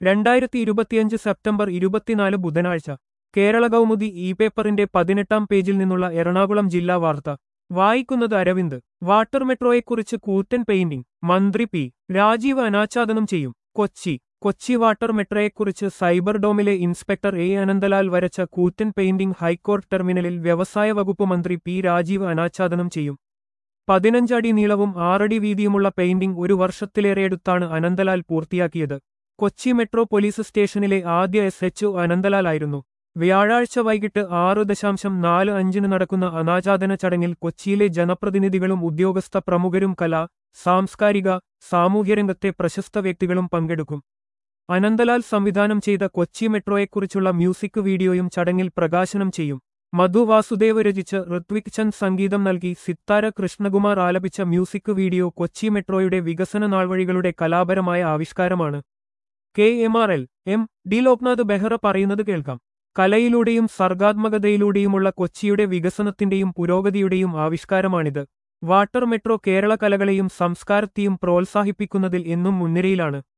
രണ്ടായിരത്തി ഇരുപത്തിയഞ്ച് സെപ്റ്റംബർ ഇരുപത്തിനാല് ബുധനാഴ്ച കേരള കൗമുദി ഇ പേപ്പറിന്റെ പതിനെട്ടാം പേജിൽ നിന്നുള്ള എറണാകുളം ജില്ലാ വാർത്ത വായിക്കുന്നത് അരവിന്ദ് വാട്ടർ മെട്രോയെക്കുറിച്ച് കൂറ്റൻ പെയിന്റിംഗ് മന്ത്രി പി രാജീവ് അനാച്ഛാദനം ചെയ്യും കൊച്ചി കൊച്ചി വാട്ടർ മെട്രോയെക്കുറിച്ച് സൈബർ ഡോമിലെ ഇൻസ്പെക്ടർ എ അനന്തലാൽ വരച്ച കൂറ്റൻ പെയിന്റിംഗ് ഹൈക്കോർട്ട് ടെർമിനലിൽ വ്യവസായ വകുപ്പ് മന്ത്രി പി രാജീവ് അനാച്ഛാദനം ചെയ്യും പതിനഞ്ചടി നീളവും ആറടി വീതിയുമുള്ള പെയിന്റിംഗ് ഒരു വർഷത്തിലേറെയെടുത്താണ് അനന്തലാൽ പൂർത്തിയാക്കിയത് കൊച്ചി മെട്രോ പോലീസ് സ്റ്റേഷനിലെ ആദ്യ എസ് എച്ച് അനന്തലാലായിരുന്നു വ്യാഴാഴ്ച വൈകിട്ട് ആറ് ദശാംശം നാല് അഞ്ചിന് നടക്കുന്ന അനാച്ഛാദന ചടങ്ങിൽ കൊച്ചിയിലെ ജനപ്രതിനിധികളും ഉദ്യോഗസ്ഥ പ്രമുഖരും കലാ സാംസ്കാരിക സാമൂഹ്യരംഗത്തെ പ്രശസ്ത വ്യക്തികളും പങ്കെടുക്കും അനന്തലാൽ സംവിധാനം ചെയ്ത കൊച്ചി മെട്രോയെക്കുറിച്ചുള്ള മ്യൂസിക് വീഡിയോയും ചടങ്ങിൽ പ്രകാശനം ചെയ്യും മധു വാസുദേവ് രചിച്ച് ഋത്വിക് ചന്ദ് സംഗീതം നൽകി സിത്താര കൃഷ്ണകുമാർ ആലപിച്ച മ്യൂസിക് വീഡിയോ കൊച്ചി മെട്രോയുടെ വികസന നാൾവഴികളുടെ കലാപരമായ ആവിഷ്കാരമാണ് K M R L M D Loknath Behera പറയുന്നത് കേൾക്കാം കലയിലൂടെയും സർഗാത്മകതയിലൂടെയുമുള്ള കൊച്ചിയുടെ വികസനത്തിന്റെയും പുരോഗതിയുടെയും ആവിഷ്കാരമാണിത് വാട്ടർ മെട്രോ കേരള കലകളെയും സംസ്കാരത്തെയും പ്രോത്സാഹിപ്പിക്കുന്നതിൽ എന്നും മുൻനിരയിലാണ്